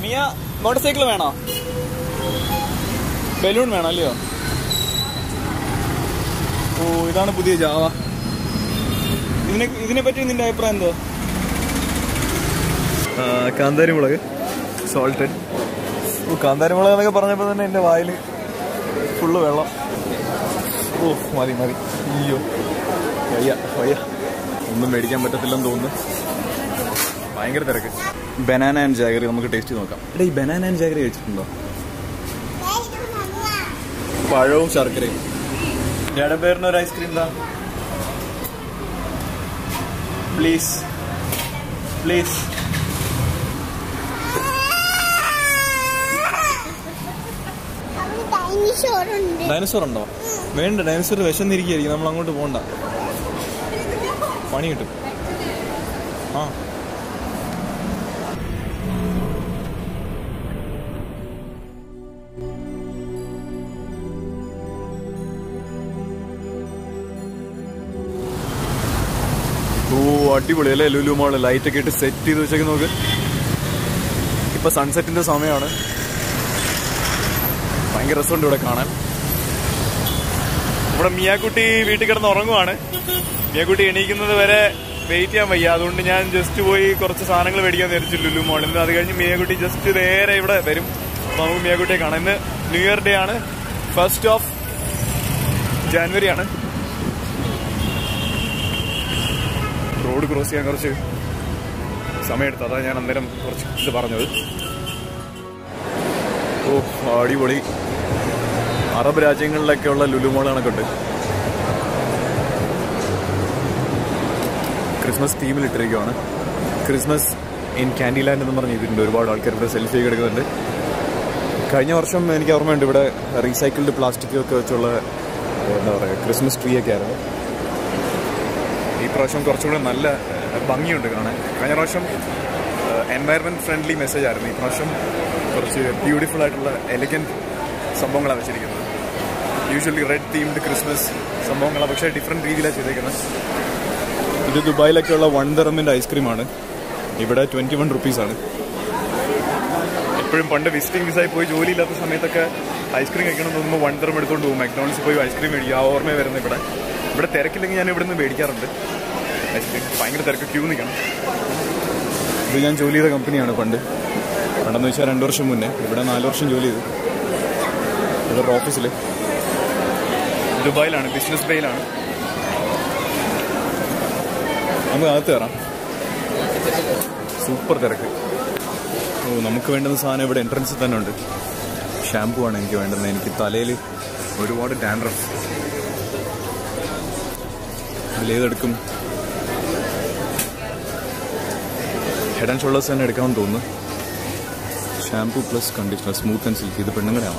Miya motorcycle വേണോ balloon വേണോ അല്ലയോ ഓ ഇതാണ് പുതിയ ജാവ ഇതിനെ ഇതിനെ പറ്റി നിന്റെ അഭിപ്രായം എന്തോ കാന്താരി മുളക് സോൾട്ടഡ് ഓ കാന്താരി മുളക് എന്നൊക്കെ പറഞ്ഞപ്പോൾ തന്നെ എൻ്റെ വായിൽ ഫുള്ള് വെള്ളം ഓ മതി മതി അയ്യോ വയ്യ വയ്യ ഒന്നും മേടിക്കാൻ പറ്റത്തില്ലെന്ന് തോന്നുന്നു ഭയങ്കര തിരക്ക് ബനാന ആൻഡ് ജാഗറി നമുക്ക് ടേസ്റ്റ് ചെയ്ത് നോക്കാം എടാ ഈ ബനാന ആൻഡ് ജാഗറി കഴിച്ചിട്ടുണ്ടോ പഴവും ശർക്കരയും ഞാൻ പേരിന് ഒരു ഐസ്ക്രീം എന്താ പ്ലീസ് പ്ലീസ് ഡൈനിഷോറുണ്ട് ഡൈനസോർ ഉണ്ടോ വേണ്ട ഡൈനസോർ വിശന്നിരിക്കുകയായിരിക്കും നമ്മൾ അങ്ങോട്ട് പോകണ്ട പണി കിട്ടും ആ ഓ അടിപൊളി അല്ലേ ലുലു മോള് ലൈറ്റ് ഒക്കെ ഇട്ട് സെറ്റ് ചെയ്ത് വെച്ചേക്ക് നോക്ക് ഇപ്പൊ സൺസെറ്റിന്റെ സമയമാണ് ഭയങ്കര രസമുണ്ട് ഇവിടെ കാണാൻ ഇവിടെ മിയാക്കുട്ടി വീട്ടിൽ കിടന്ന് ഉറങ്ങുവാണ് മിയാക്കുട്ടി എണീക്കുന്നത് വരെ വെയിറ്റ് ചെയ്യാൻ വയ്യ അതുകൊണ്ട് ഞാൻ ജസ്റ്റ് പോയി കുറച്ച് സാധനങ്ങൾ മേടിക്കാൻ വിചാരിച്ചു ലുലു മോളിൽ നിന്ന് അത് കഴിഞ്ഞ് മിയാക്കുട്ടി ജസ്റ്റ് നേരെ ഇവിടെ വരും അപ്പൊ നമുക്ക് മിയാക്കുട്ടിയെ കാണാം ഇന്ന് ന്യൂ ഇയർ ഡേ ആണ് ഫസ്റ്റ് ഓഫ് ജാനുവരി ആണ് റോഡ് ക്രോസ് ചെയ്യാൻ കുറച്ച് സമയമെടുത്തു അതാ ഞാൻ അന്നേരം കുറച്ച് ഇത് പറഞ്ഞത് ഓ അടിപൊളി അറബ് രാജ്യങ്ങളിലൊക്കെയുള്ള ലുലുമോൾ കണക്കുണ്ട് ക്രിസ്മസ് തീമിൽ ഇട്ടിരിക്കുവാണ് ക്രിസ്മസ് ഇൻ ക്യാൻഡി ലാൻഡ് എന്ന് പറഞ്ഞ് ഇതിട്ടുണ്ട് ഒരുപാട് ആൾക്കാർ ഇവിടെ സെൽഫി ഒക്കെ എടുക്കുന്നുണ്ട് കഴിഞ്ഞ വർഷം എനിക്ക് ഓർമ്മയുണ്ട് ഇവിടെ റീസൈക്കിൾഡ് പ്ലാസ്റ്റിക് ഒക്കെ വെച്ചുള്ള എന്താ പറയുക ക്രിസ്മസ് ട്രീ ഒക്കെ ആയിരുന്നു ഈ പ്രാവശ്യം കുറച്ചുകൂടെ നല്ല ഏഹ്, ഭംഗിയുണ്ട് കാണാൻ കഴിഞ്ഞ പ്രാവശ്യം എൻവയറമെന്റ് ഫ്രണ്ട്ലി മെസ്സേജ് ആയിരുന്നു ഈ പ്രാവശ്യം കുറച്ച് ബ്യൂട്ടിഫുൾ ആയിട്ടുള്ള എലിഗൻറ്റ് സംഭവങ്ങളാണ് വെച്ചിരിക്കുന്നത് യൂഷ്വലി റെഡ് തീംഡ് ക്രിസ്മസ് സംഭവങ്ങളാണ് പക്ഷേ ഡിഫറെൻറ്റ് രീതിയിലാണ് ചെയ്തേക്കുന്നത് ഇത് ദുബായിലൊക്കെയുള്ള വൺ ദറമിൻ്റെ ഐസ്ക്രീമാണ് ഇവിടെ ട്വൻറ്റി വൺ റുപ്പീസാണ് എപ്പോഴും പണ്ട് വിസിറ്റിംഗ് വിസായി പോയി ജോലിയില്ലാത്ത സമയത്തൊക്കെ ഐസ്ക്രീം കഴിക്കണം എന്ന് തോന്നുമ്പോൾ വൺ ദറം എടുത്തുകൊണ്ട് പോകും മക്ഡോണൽസിൽ പോയി ഐസ്ക്രീം മേടിക്കും ആ ഓർമ്മ വരുന്നത് ഇവിടെ ഇവിടെ തിരക്കില്ലെങ്കിൽ ഞാൻ ഇവിടുന്ന് മേടിക്കാറുണ്ട് ഐസ്ക്രീം ഭയങ്കര തിരക്ക് ക്യൂ നിൽക്കണം ഇത് ഞാൻ ജോലി ചെയ്ത കമ്പനിയാണ് പണ്ട് പണ്ടെന്ന് വെച്ചാൽ രണ്ട് വർഷം മുന്നേ ഇവിടെ നാല് വർഷം ജോലി ചെയ്തു ഇവരുടെ ഓഫീസിൽ ദുബായിലാണ് ബിസിനസ് ബേയിലാണ് നമുക്ക് അകത്ത് കയറാം സൂപ്പർ തിരക്ക് ഓ നമുക്ക് വേണ്ടുന്ന സാധനം ഇവിടെ എൻട്രൻസിൽ തന്നെ ഉണ്ട് ഷാമ്പു ആണ് എനിക്ക് വേണ്ടുന്നത് എനിക്ക് തലയിൽ ഒരുപാട് ഡാൻഡ്രഫ് ഇതിലേതെടുക്കും ഹെഡ് ആൻഡ് ഷോൾഡേഴ്സ് തന്നെ എടുക്കാമെന്ന് തോന്നുന്നു shampoo plus conditioner smooth and silk ഇത് പെണ്ണുങ്ങളുടെയാണ്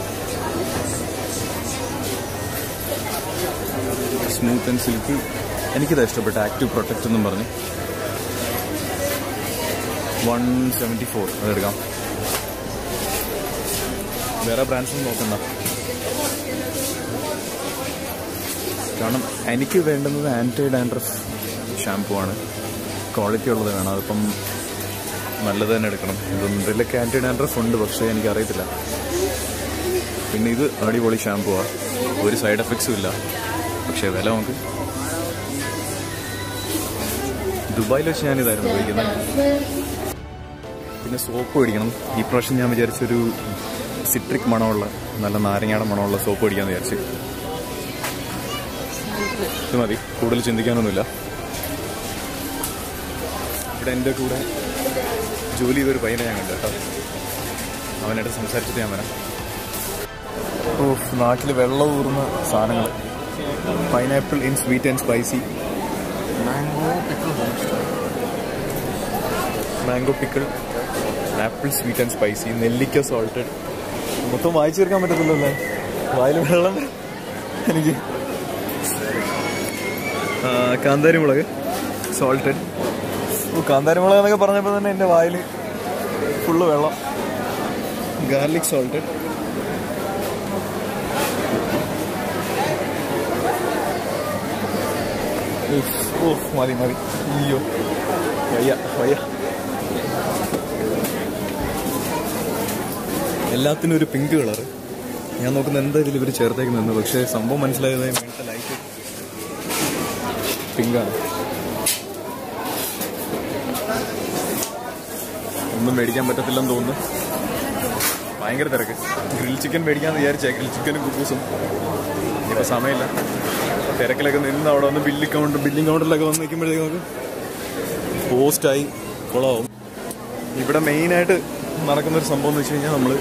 സ്മൂത്ത് ആൻഡ് സിൽക്ക് എനിക്കിതാ ഇഷ്ടപ്പെട്ട ആക്റ്റീവ് പ്രൊട്ടക്റ്റ് എന്നും പറഞ്ഞ് വൺ സെവൻറ്റി ഫോർ അതെടുക്കാം വേറെ ബ്രാൻഡ്സ് ഒന്നും നോക്കണ്ട കാരണം എനിക്ക് വേണ്ടുന്നത് ആൻറ്റി ഡാൻഡ്രഫ് ഷാംപൂ ആണ് ക്വാളിറ്റി ഉള്ളത് വേണം അതിപ്പം നല്ലത് തന്നെ എടുക്കണം ഇതൊന്നും ഇതിലൊക്കെ ആൻറ്റി ഡാൻഡ്രഫ് ഉണ്ട് പക്ഷേ എനിക്കറിയത്തില്ല പിന്നെ ഇത് അടിപൊളി ഷാംപൂവാണ് ഒരു സൈഡ് എഫക്ട്സും ഇല്ല പക്ഷേ വില നമുക്ക് ദുബായിൽ വെച്ച് ഞാൻ ഇതായിരുന്നു ഉപയോഗിക്കുന്നത് പിന്നെ സോപ്പ് മേടിക്കണം ഈ പ്രാവശ്യം ഞാൻ വിചാരിച്ചൊരു സിട്രിക് മണമുള്ള നല്ല നാരങ്ങയുടെ മണമുള്ള സോപ്പ് മേടിക്കാന്ന് വിചാരിച്ചു ഇത് മതി കൂടുതൽ ചിന്തിക്കാനൊന്നുമില്ല ഇവിടെ എൻ്റെ കൂടെ ജോലി ചെയ്തൊരു പയ്യനെ ഞാൻ കണ്ടു കേട്ടോ അവനായിട്ട് സംസാരിച്ചിട്ട് ഞാൻ വരാം ഓ നാട്ടിൽ വെള്ളം ഊറുന്ന സാധനങ്ങൾ pineapple in sweet and spicy mango pickle apple sweet and spicy നെല്ലിക്ക സോൾട്ടഡ് മൊത്തം വായിച്ചു തീർക്കാൻ പറ്റത്തില്ലല്ലേ വായിൽ വെള്ളം വരും. എനിക്ക് ആ, കാന്താരി മുളക് സോൾട്ടഡ് ഓ കാന്താരി മുളക് എന്നൊക്കെ പറഞ്ഞപ്പോൾ തന്നെ എൻ്റെ വായിൽ ഫുള്ള് വെള്ളം ഗാർലിക് സോൾട്ടഡ് ഓ മതി മതി അയ്യോ വയ്യ വയ്യ എല്ലാത്തിനും ഒരു പിങ്ക് കളർ ഞാൻ നോക്കുന്ന എന്താ ഇതിൽ ഇവർ ചേർത്തേക്കുന്നെന്ന് പക്ഷേ സംഭവം മനസ്സിലായത് മേളത്തെ ലൈറ്റ് പിങ്കാണ് ഒന്നും മേടിക്കാൻ പറ്റത്തില്ലെന്ന് തോന്നുന്നു ഭയങ്കര തിരക്ക് ഗ്രിൽ ചിക്കൻ മേടിക്കാന്ന് വിചാരിച്ചേ ഗ്രിൽ ചിക്കനും കുക്കൂസും ഇപ്പൊ സമയമില്ല തിരക്കിലൊക്കെ നിന്ന് അവിടെ വന്ന് ബില്ല് കൗണ്ടർ ബില്ലിംഗ് കൗണ്ടറിലൊക്കെ വന്ന് നിൽക്കുമ്പോഴത്തേക്ക് നമുക്ക് പോസ്റ്റായി കുളമാവും ഇവിടെ മെയിനായിട്ട് നടക്കുന്ന ഒരു സംഭവം എന്ന് വെച്ച് കഴിഞ്ഞാൽ നമ്മൾ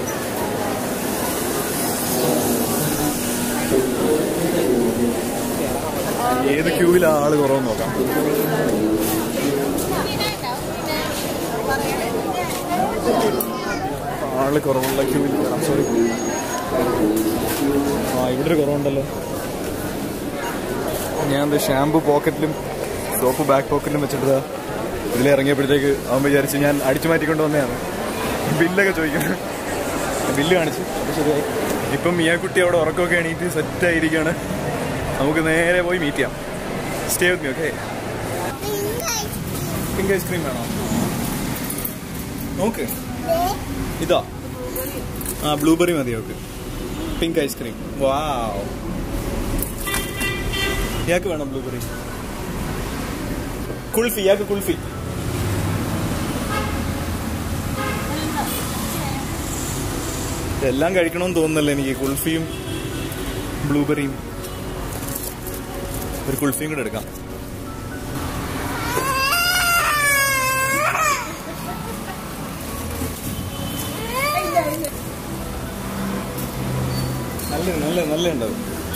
ഏത് ക്യൂവിലാണ് ആള് കുറവെന്ന് നോക്കാം ആള് കുറവുള്ള ക്യൂവിൽ സോറി ആ ഇവിടെ ഒരു കുറവുണ്ടല്ലോ ഞാൻ എന്താ ഷാമ്പു പോക്കറ്റിലും സോപ്പ് ബാക്ക് പോക്കറ്റിലും വെച്ചിട്ട് ഇതിൽ ഇറങ്ങിയപ്പോഴത്തേക്ക് അവൻ വിചാരിച്ച് ഞാൻ അടിച്ചു മാറ്റിക്കൊണ്ട് വന്നതാണ് ബില്ലൊക്കെ ചോദിക്കണം ബില്ല് കാണിച്ചു അപ്പോൾ ശരിയായി ഇപ്പം മിയാക്കുട്ടി അവിടെ ഉറക്കമൊക്കെ എണീറ്റ് സെറ്റ് ആയിരിക്കുകയാണ് നമുക്ക് നേരെ പോയി മീറ്റ് ചെയ്യാം stay with me okay pink ice cream വേണോ നോക്ക് ഇതാ ആ ബ്ലൂബെറി മതി ഓക്കെ പിങ്ക് ഐസ്ക്രീം വാവ് ഇയാൾക്ക് വേണം ബ്ലൂബെറി കുൾഫി ഇയാൾക്ക് കുൾഫി എല്ലാം കഴിക്കണമെന്ന് തോന്നുന്നല്ലോ എനിക്ക് കുൾഫിയും ബ്ലൂബെറിയും ഒരു കുൾഫിയും കൂടെ എടുക്കാം നല്ല നല്ല നല്ല ഉണ്ടാവും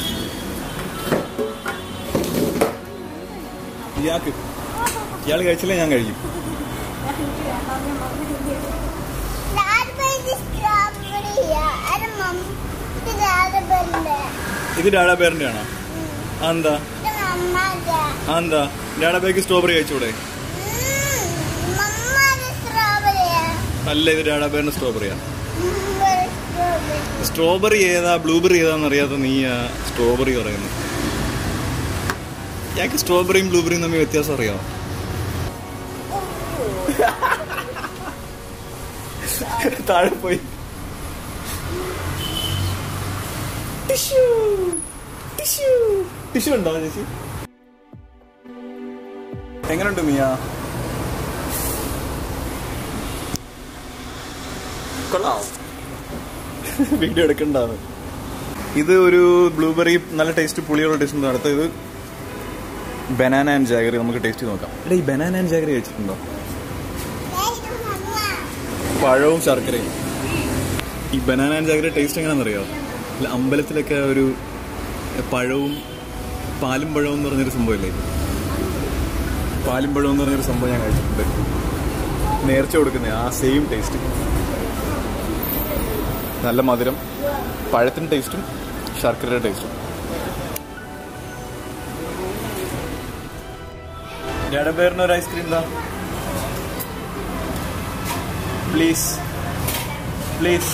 ഇയാൾക്ക് ഇയാൾ കഴിച്ചില്ലേ ഞാൻ കഴിക്കും ഇത് ഡാഡാ പേരന്റെ ആണോ എന്താ എന്താ ഡാഡാ ബേക്ക് സ്ട്രോബെറി കഴിച്ചൂടെ അല്ല ഇത് ഡാഡാ പേരിന്റെ സ്ട്രോബെറിയാ സ്ട്രോബെറി ഏതാ ബ്ലൂബെറി ഏതാന്ന് അറിയാത്ത നീ സ്ട്രോബെറി പറയുന്നു ഞങ്ങൾക്ക് സ്ട്രോബെറിയും ബ്ലൂബെറിയും തമ്മിൽ വ്യത്യാസം അറിയാമോ താഴെ പോയി ടിഷ്യൂ ടിഷ്യൂ ടിഷ്യൂ ഉണ്ടോ ചേച്ചി എങ്ങനെയുണ്ട് മിയ കൊള്ളാം വീഡിയോ എടുക്കണ്ടാണ് ഇത് ഒരു ബ്ലൂബെറി നല്ല ടേസ്റ്റ് പുളിയുള്ള ടേസ്റ്റ് ഉണ്ട് അടുത്ത ഇത് ബനാന ആൻഡ് ജാഗറി നമുക്ക് ടേസ്റ്റ് ചെയ്ത് നോക്കാം എടാ ഈ ബനാന ആൻഡ് ജാഗറി കഴിച്ചിട്ടുണ്ടോ പഴവും ശർക്കരയും ഈ ബനാന ആൻഡ് ജാഗറി ടേസ്റ്റ് എങ്ങനെയാണെന്നറിയോ ഇല്ല, അമ്പലത്തിലൊക്കെ ഒരു പഴവും പാലും പഴവും എന്ന് പറഞ്ഞൊരു സംഭവമില്ലേ പാലും പഴവും എന്ന് പറഞ്ഞൊരു സംഭവം ഞാൻ കഴിച്ചിട്ടുണ്ട് നേർച്ച കൊടുക്കുന്ന ആ സെയിം ടേസ്റ്റ് നല്ല മധുരം പഴത്തിൻ്റെ ടേസ്റ്റും ശർക്കരയുടെ ടേസ്റ്റും പേരിന് ഒരു ഐസ്ക്രീം എന്താ പ്ലീസ് പ്ലീസ്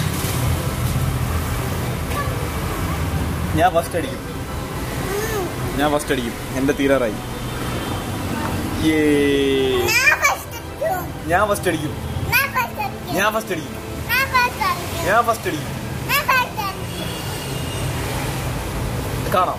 ഞാൻ ഫസ്റ്റ് അടിക്കും ഞാൻ ഫസ്റ്റ് അടിക്കും എന്റെ തീരാറായി Yay. ഞാൻ ഫസ്റ്റ് അടിക്കും ഞാൻ ഫസ്റ്റ് അടിക്കും ഞാൻ ഫസ്റ്റ് അടിക്കും കാണാം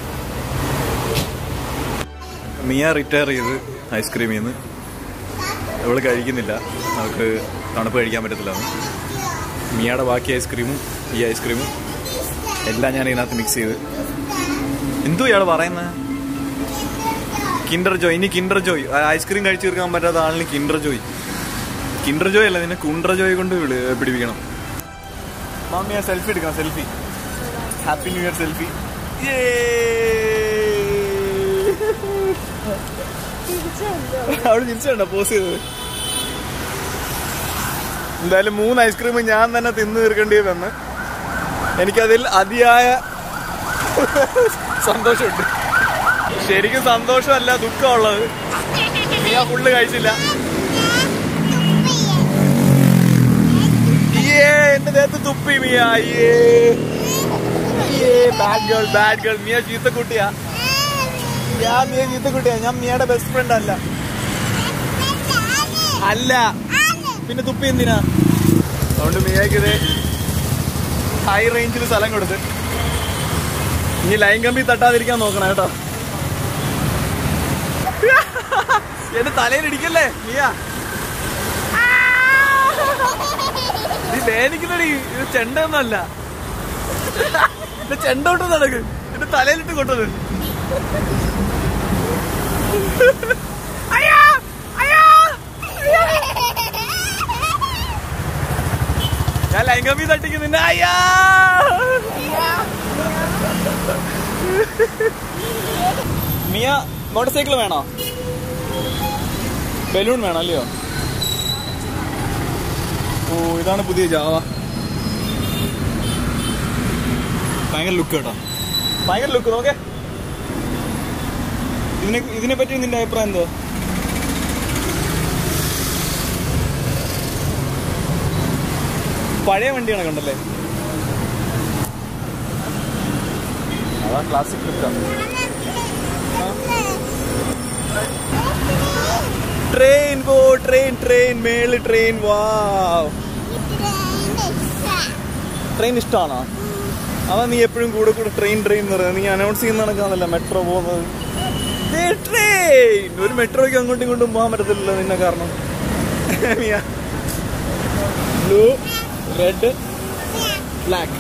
മിയ റിട്ടയർ ചെയ്ത് ഐസ്ക്രീമിൽ നിന്ന് അവള് കഴിക്കുന്നില്ല നമുക്ക് തണുപ്പ് കഴിക്കാൻ പറ്റത്തില്ല മിയയുടെ ബാക്കി ഐസ്ക്രീമും ഈ ഐസ്ക്രീമും എല്ലാം ഞാൻ ഇതിനകത്ത് മിക്സ് ചെയ്ത് എന്തോ ഇയാൾ പറയുന്നത് കിൻഡർ ജോയ് ഇനി കിൻഡർ ജോയ് ഐസ്ക്രീം കഴിച്ചു തീർക്കാൻ പറ്റാത്ത ആളിന് കിൻഡർ ജോയ് കിൻഡർ ജോയ് അല്ല നിന്നെ കുണ്ടർ ജോയ് കൊണ്ട് വിളി- പിടിപ്പിക്കണം മാമിയ സെൽഫി എടുക്കാം selfie happy new year selfie അവിടെ തിരിച്ചുണ്ടോ പോസ് ചെയ്തത് എന്തായാലും മൂന്ന് ഐസ്ക്രീം ഞാൻ തന്നെ തിന്നു തീർക്കേണ്ടി വന്ന് എനിക്കതിൽ അതിയായ സന്തോഷമുണ്ട് ശരിക്കും സന്തോഷമല്ല ദുഃഖമുള്ളത് നീ ആ ഫുള്ള് കഴിച്ചില്ല അയ്യേ എന്റെ ദേഹത്ത് തുപ്പി മിയ അയ്യേ അയ്യേ bad girl bad girl Miya ചീത്തക്കുട്ടിയാ ഞാൻ മിയ ചീത്തക്കുട്ടിയാ ഞാൻ മിയയുടെ ബെസ്റ്റ് ഫ്രണ്ട് അല്ല അല്ല പിന്നെ തുപ്പി എന്തിനാ അതുകൊണ്ട് മിയക്ക് ഇത് ഹൈ റേഞ്ചിൽ സ്ഥലം കൊടുത്ത് ഇനി ലൈൻ കമ്പി തട്ടാതിരിക്കാൻ നോക്കണം കേട്ടോ എന്റെ തലയിൽ ഇടിക്കല്ലേ നീയാ നീ വേദനിക്കുന്നടി ഇത് ചെണ്ടൊന്നുമല്ല ഇത് ചെണ്ട കൊണ്ട് നടക്ക് എന്റെ തലയിലിട്ട് കൊണ്ടത് അയ്യാ അയ്യാ ഞാൻ ലൈൻ കമ്പി തട്ടിക്ക് നിന്നെ അയ്യാ മിയ മോട്ടോർ സൈക്കിൾ വേണോ ബലൂൺ വേണം അല്ലയോ ഓ ഇതാണ് പുതിയ ജാവ ഭയങ്കര ലുക്ക് കേട്ടോ ഭയങ്കര ലുക്ക് നോക്കേ ഇതിനെ ഇതിനെ പറ്റി നിന്റെ അഭിപ്രായം എന്തോ പഴയ വണ്ടിയാണ് കണ്ടല്ലേ അതാ ക്ലാസിക് ലുക്കാണ് ട്രെയിൻ പോ ട്രെയിൻ ട്രെയിൻ മേള് ട്രെയിൻ വാ ട്രെയിൻ ഇഷ്ടമാണോ അതാ നീ എപ്പോഴും കൂടെ കൂടെ ട്രെയിൻ ട്രെയിൻ എന്ന് പറയുന്നത് നീ അനൗൺസ് ചെയ്യുന്ന കണക്കാണല്ല മെട്രോ പോകുന്നത് ദേ ട്രെയിൻ ഒരു മെട്രോയ്ക്ക് അങ്ങോട്ടും ഇങ്ങോട്ടും പോകാൻ പറ്റത്തില്ലല്ലോ നിന്നെ കാരണം ബ്ലൂ റെഡ് ബ്ലാക്ക്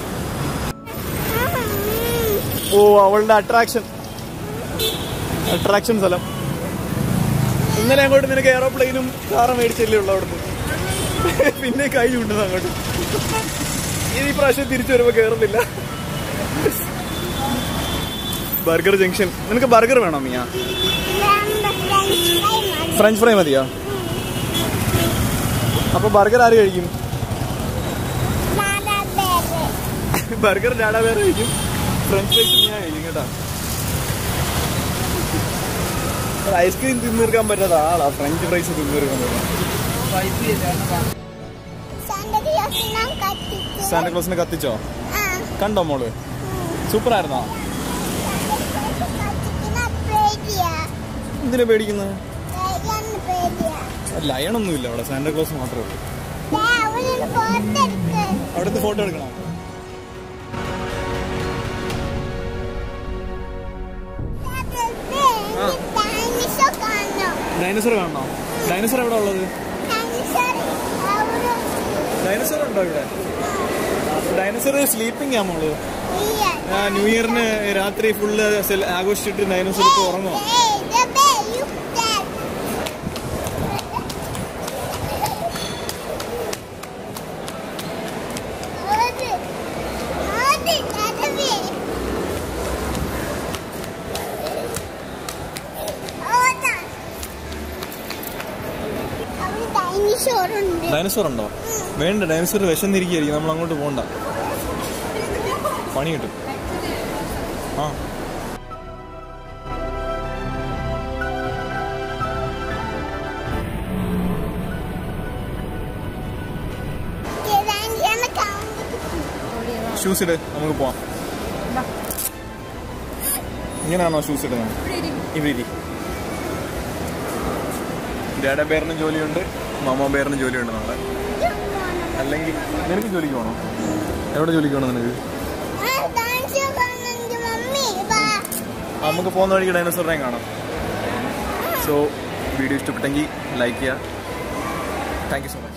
ഓ അവളുടെ അട്രാക്ഷൻ അട്രാക്ഷൻ സ്ഥലം ഇന്നലെ അങ്ങോട്ട് നിനക്ക് എയറോപ്ലെയിനും കാറും മേടിച്ചല്ലേ ഉള്ളു അവിടുന്ന് പിന്നെ കൈ ചൂണ്ടുന്നു അങ്ങോട്ട് ഇനി ഈ പ്രാവശ്യം തിരിച്ചു വരുമ്പോ കേറുന്നില്ല ബർഗർ ജംഗ്ഷൻ നിനക്ക് ബർഗർ വേണോ മിയ ഫ്രഞ്ച് ഫ്രൈ മതിയോ അപ്പൊ ബർഗർ ആര് കഴിക്കും ബർഗർ ഡാഡാ വേറെ കഴിക്കും ഫ്രഞ്ച് ഫ്രൈസ് ഞാൻ കഴിക്കും കേട്ടോ ഐസ്ക്രീം തിന്നു തീർക്കാൻ പറ്റാത്ത ആളാ ഫ്രഞ്ച് ഫ്രൈസ് തിന്നു തീർക്കാൻ സാന്റക്ലോസിനെ കത്തിച്ചോ കണ്ടോ മോള് സൂപ്പർ ആയിരുന്നോ എന്തിനാ പേടിക്കുന്നത് ലയൺ ഒന്നുമില്ല അവിടെ സാന്റക്ലോസ് മാത്രമേ ഉള്ളൂ അവിടുത്തെ ഫോട്ടോ എടുക്കണം ഡൈനോസർ കാണണോ ഡൈനോസർ എവിടെ ഉള്ളത് ഡൈനോസർ ഉണ്ടോ ഇവിടെ ഡൈനോസർ സ്ലീപ്പിംഗ് ആ മോള് ആ ന്യൂ ഇയറിന് രാത്രി ഫുള്ള് ആഘോഷിച്ചിട്ട് ഡൈനോസർ ഇപ്പൊ ഉറങ്ങോ ഡൈനിഷോറുണ്ട് ഡൈനോസർ ഉണ്ടോ വേണ്ട ഡൈനോസർ വിശന്നിരിക്കുകയായിരിക്കും നമ്മൾ അങ്ങോട്ട് പോകണ്ട പണി കിട്ടും ആ ഷൂസ് ഇട് നമുക്ക് പോവാം ഇങ്ങനെയാണോ ഷൂസ് ഇടുന്നത് ഇവിടെ ഇരി ഡാഡ ബേറിന് ജോലിയുണ്ട് മാമ ബേറിന് ജോലിയുണ്ട് നാളെ അല്ലെങ്കിൽ നിനക്ക് ജോലിക്ക് പോകണോ എവിടെ ജോലിക്ക് പോകണം നിനക്ക് മമ്മി വാ ആ, നമുക്ക് പോകുന്ന വഴിക്ക് ഡൈനോസറിനെയും കാണാം സോ വീഡിയോ ഇഷ്ടപ്പെട്ടെങ്കിൽ ലൈക്ക് ചെയ്യുക താങ്ക് യു സോ മച്ച്